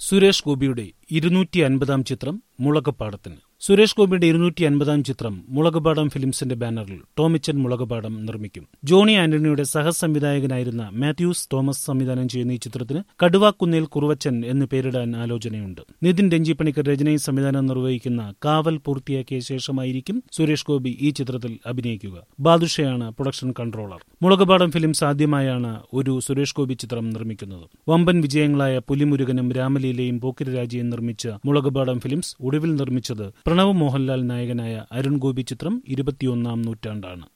സുരേഷ് ഗോപിയുടെ ഇരുന്നൂറ്റി അൻപതാം ചിത്രം മുളകപ്പാടത്തിന് സുരേഷ് ഗോപിയുടെ ഇരുന്നൂറ്റി അൻപതാം ചിത്രം മുളകുപാടം ഫിലിംസിന്റെ ബാനറിൽ ടോമിച്ചൻ മുളകുപാടം നിർമ്മിക്കും ജോണി ആന്റണിയുടെ സഹസംവിധായകനായിരുന്ന മാത്യൂസ് തോമസ് സംവിധാനം ചെയ്യുന്ന ഈ ചിത്രത്തിന് കടുവാക്കുന്നിൽ കുറുവച്ചൻ എന്ന് പേരിടാൻ ആലോചനയുണ്ട് നിതിൻ രഞ്ജിപ്പണിക്കർ രചനയും സംവിധാനം നിർവഹിക്കുന്ന കാവൽ പൂർത്തിയാക്കിയ ശേഷമായിരിക്കും സുരേഷ് ഗോപി ഈ ചിത്രത്തിൽ അഭിനയിക്കുക ബാദുഷയാണ് പ്രൊഡക്ഷൻ കൺട്രോളർ മുളകുപാടം ഫിലിംസ് ആദ്യമായാണ് ഒരു സുരേഷ് ഗോപി ചിത്രം നിർമ്മിക്കുന്നത് വമ്പൻ വിജയങ്ങളായ പുലിമുരുകനും രാമലീലയും പോക്കിരരാജയും നിർമ്മിച്ച മുളകുപാടം ഫിലിംസ് ഒടുവിൽ നിർമ്മിച്ചത് പ്രണവ് മോഹൻലാൽ നായകനായ അരുൺ ഗോപി ചിത്രം ഇരുപത്തിയൊന്നാം നൂറ്റാണ്ടാണ്